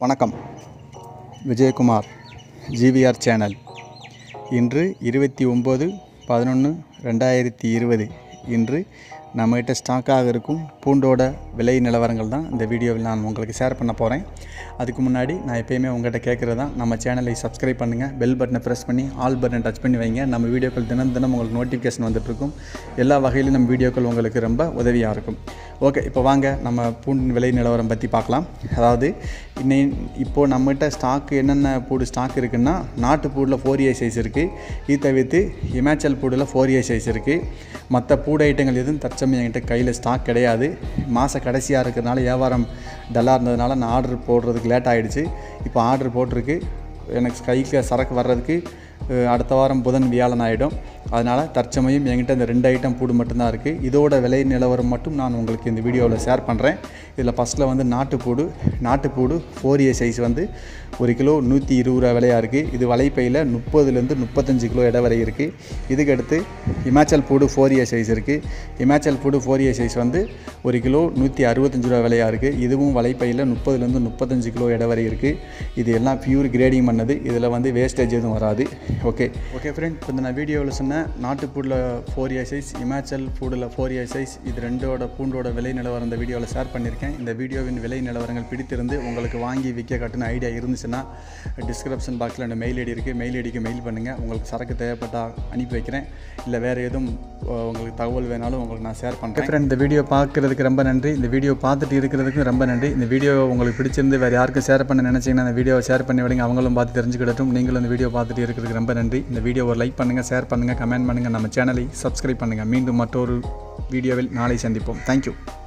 வணக்கம் Vijayakumar GVR channel இன்று இருபத்தி ஒம்பது பதினொன்று ரெண்டாயிரத்தி இருபது இன்று நம்மகிட்ட ஸ்டாக்காக இருக்கும் பூண்டோட விலை நிலவரங்கள் தான் இந்த வீடியோவில் நான் உங்களுக்கு ஷேர் பண்ண போகிறேன் அதுக்கு முன்னாடி நான் எப்பயுமே உங்கள்கிட்ட கேட்குறது தான் நம்ம சேனலை சப்ஸ்கிரைப் பண்ணுங்கள் பெல் பட்டனை ப்ரெஸ் பண்ணி ஆல் பட்டனை டச் பண்ணி வைங்க நம்ம வீடியோக்கள் தினம் தினம் உங்களுக்கு நோட்டிஃபிகேஷன் வந்துட்டுருக்கும் எல்லா வகையிலும் நம்ம வீடியோக்கள் உங்களுக்கு ரொம்ப உதவியாக இருக்கும் ஓகே இப்போ வாங்க நம்ம பூண்டின் விலை நிலவரம் பற்றி பார்க்கலாம் அதாவது இன்னை இப்போது நம்மகிட்ட ஸ்டாக் என்னென்ன பூடு ஸ்டாக் இருக்குன்னா நாட்டு பூடில் ஃபோர் ஏ சைஸ் இருக்குது இது தவிர்த்து இமாச்சல் பூடில் ஃபோர் ஏ சைஸ் இருக்குது மற்ற பூடு ஐட்டங்கள் எதுவும் தற்சமயம் என்கிட்ட கையில் ஸ்டாக் கிடையாது மாத கடைசியாக இருக்கிறதுனால வியாபாரம் டல்லாக இருந்ததுனால நான் ஆர்டர் போடுறதுக்கு லேட் ஆகிடுச்சு இப்போ ஆர்டர் போட்டிருக்கு எனக்கு கைக்கு சரக்கு வர்றதுக்கு அஹ், அடுத்த வாரம் புதன் வியாழன் ஆகிடும் அதனால் தற்சமயம் என்கிட்ட இந்த ரெண்டு ஐட்டம் பூடு மட்டும்தான் இருக்குது இதோட விலை நிலவரம் மட்டும் நான் உங்களுக்கு இந்த வீடியோவில் ஷேர் பண்ணுறேன் இதில் ஃபஸ்ட்டில் வந்து நாட்டுப்பூடு நாட்டுப்பூடு ஃபோர் ஏ சைஸ் வந்து ஒரு கிலோ நூற்றி இருபது ரூபா விலையாக இருக்குது இது வலைப்பையில் முப்பதுலேருந்து முப்பத்தஞ்சு கிலோ எடை வரை இருக்குது இதுக்கடுத்து இமாச்சல் பூடு ஃபோர் ஏ சைஸ் இருக்குது இமாச்சல் பூடு ஃபோர் ஏ சைஸ் வந்து ஒரு கிலோ நூற்றி அறுபத்தஞ்சு ரூபா விலையாக இருக்குது இதுவும் வலைப்பையில் முப்பதுலேருந்து முப்பத்தஞ்சு கிலோ எடை வரை இருக்குது இது எல்லாம் பியூர் கிரேடிங் பண்ணது இதில் வந்து வேஸ்டேஜ் எதுவும் வராது ஓகே ஓகே ஃப்ரெண்ட் இப்போ இந்த நான் வீடியோவில் சொன்ன நாட்டுப்பூடில் ஃபோர் ஏ சைஸ் இமாச்சல் பூடில் ஃபோர் ஏ சைஸ் இது ரெண்டோட பூண்டோட விலை நிலவரம் இந்த வீடியோவில் ஷேர் பண்ணியிருக்கேன் இந்த வீடியோவின் விலை நிலவரங்கள் பிடித்திருந்து உங்களுக்கு வாங்கி விற்க கட்டுன ஐடியா இருந்துச்சுன்னா டிஸ்கிரிப்ஷன் பாக்ஸில் அந்த மெயில் ஐடி இருக்குது மெயில் ஐடிக்கு மெயில் பண்ணுங்கள் உங்களுக்கு சரக்கு தேவைப்பட்டால் அனுப்பி வைக்கிறேன் இல்லை வேறு எதுவும் அஹ், உங்களுக்கு தகவல் வேணாலும் உங்களுக்கு நான் ஷேர் பண்ணுறேன் ஃப்ரெண்ட் இந்த வீடியோ பார்க்குறதுக்கு ரொம்ப நன்றி இந்த வீடியோ பார்த்துட்டு இருக்கிறதுக்கு ரொம்ப நன்றி இந்த வீடியோ உங்களுக்கு பிடிச்சிருந்து வேறு யாருக்கும் ஷேர் பண்ண நினச்சிங்கன்னா அந்த வீடியோவை ஷேர் பண்ணி விடுங்க அவங்களும் பார்த்து தெரிஞ்சுக்கிடட்டும் நீங்களும் இந்த வீடியோ பார்த்துட்டு இருக்கிறதுக்கு ரொம்ப நன்றி இந்த வீடியோவை லைக் பண்ணுங்கள் ஷேர் பண்ணுங்கள் கமெண்ட் பண்ணுங்கள் நம்ம சேனலை சப்ஸ்கிரைப் பண்ணுங்கள் மீண்டும் மற்றொரு வீடியோவில் நாளை சந்திப்போம் தேங்க்யூ